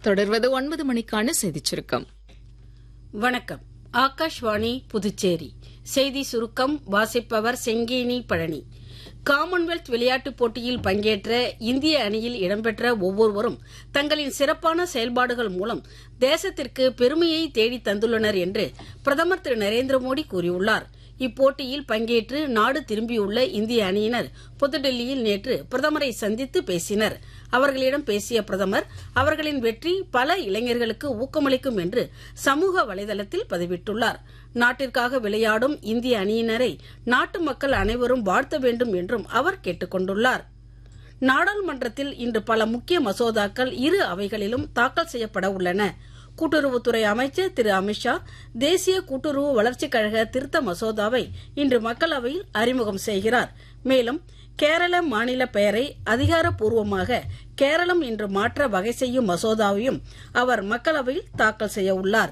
தொடர்வது ஒன்பது மணிக்கான செய்திச் சுருக்கம் வணக்கம் ஆகாஷ்வாணி புதுச்சேரி செய்தி சுருக்கம் வாசிப்பவர் செங்கேனி பழனி காமன்வெல்த் விளையாட்டுப் போட்டியில் பங்கேற்ற இந்திய அணியில் இடம்பெற்ற ஒவ்வொருவரும் தங்களின் சிறப்பான செயல்பாடுகள் மூலம் தேசத்திற்கு பெருமையை தேடித் தந்துள்ளனர் என்று பிரதமர் திரு நரேந்திர மோடி கூறியுள்ளார் இப்போட்டியில் பங்கேற்று நாடு திரும்பியுள்ள இந்திய அணியினர் புதுடெல்லியில் நேற்று பிரதமரை சந்தித்து பேசினர் அவர்களிடம் பேசிய பிரதமர் அவர்களின் வெற்றி பல இளைஞர்களுக்கு ஊக்கமளிக்கும் என்று சமூக வலைதளத்தில் பதிவிட்டுள்ளார் நாட்டிற்காக விளையாடும் இந்திய அணியினரை நாட்டு மக்கள் அனைவரும் வாழ்த்த வேண்டும் என்றும் அவர் கேட்டுக் கொண்டுள்ளார் நாடாளுமன்றத்தில் இன்று பல முக்கிய மசோதாக்கள் இரு அவைகளிலும் தாக்கல் செய்யப்பட உள்ளன கூட்டுறவுத்துறை அமைச்சர் திரு அமித்ஷா தேசிய கூட்டுறவு வளர்ச்சிக் கழக திருத்த மசோதாவை இன்று மக்களவையில் அறிமுகம் செய்கிறார் மேலும் கேரள மாநில பெயரை அதிகாரப்பூர்வமாக கேரளம் என்று மாற்ற வகை செய்யும் மசோதாவையும் அவர் மக்களவையில் தாக்கல் செய்ய உள்ளார்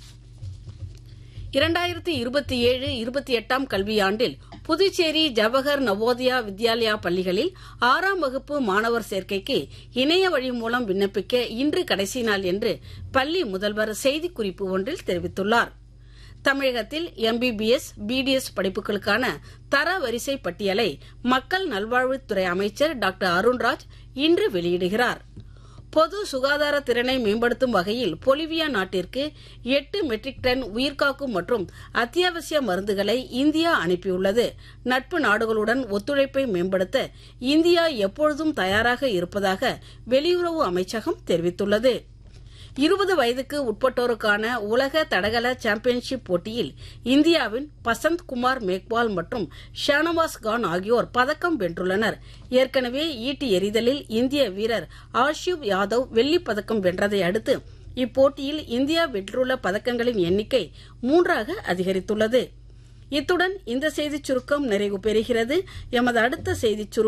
இரண்டாயிரத்தி இருபத்தி ஏழு இருபத்தி எட்டாம் கல்வியாண்டில் புதுச்சேரி ஜவஹர் நவோதயா வித்யாலயா பள்ளிகளில் ஆறாம் வகுப்பு மாணவர் சேர்க்கைக்கு இணைய வழி மூலம் விண்ணப்பிக்க இன்று கடைசி நாள் என்று பள்ளி முதல்வர் செய்திக்குறிப்பு ஒன்றில் தெரிவித்துள்ளார் தமிழகத்தில் எம்பிபிஎஸ் பிடிஎஸ் படிப்புகளுக்கான தர வரிசை பட்டியலை மக்கள் நல்வாழ்வுத்துறை அமைச்சர் டாக்டர் அருண்ராஜ் இன்று வெளியிடுகிறார் பொது சுகாதார திறனை மேம்படுத்தும் வகையில் பொலிவியா நாட்டிற்கு எட்டு மெட்ரிக் டன் உயிர்காக்கும் மற்றும் அத்தியாவசிய மருந்துகளை இந்தியா அனுப்பியுள்ளது நட்பு நாடுகளுடன் ஒத்துழைப்பை மேம்படுத்த இந்தியா எப்பொழுதும் தயாராக இருப்பதாக வெளியுறவு அமைச்சகம் தெரிவித்துள்ளது இருபது வயதுக்கு உட்பட்டோருக்கான உலக தடகள சாம்பியன்ஷிப் போட்டியில் இந்தியாவின் பசந்த் குமார் மேக்வால் மற்றும் ஷானவாஸ் கான் ஆகியோர் பதக்கம் வென்றுள்ளனர் ஏற்கனவே ஈட்டி எறிதலில் இந்திய வீரர் ஆஷிப் யாதவ் வெள்ளிப் பதக்கம் வென்றதை அடுத்து இப்போட்டியில் இந்தியா வென்றுள்ள பதக்கங்களின் எண்ணிக்கை மூன்றாக அதிகரித்துள்ளது இத்துடன் இந்த செய்திச் சுருக்கம் நிறைவு பெறுகிறது எமது அடுத்த செய்திச் சுருக்கம்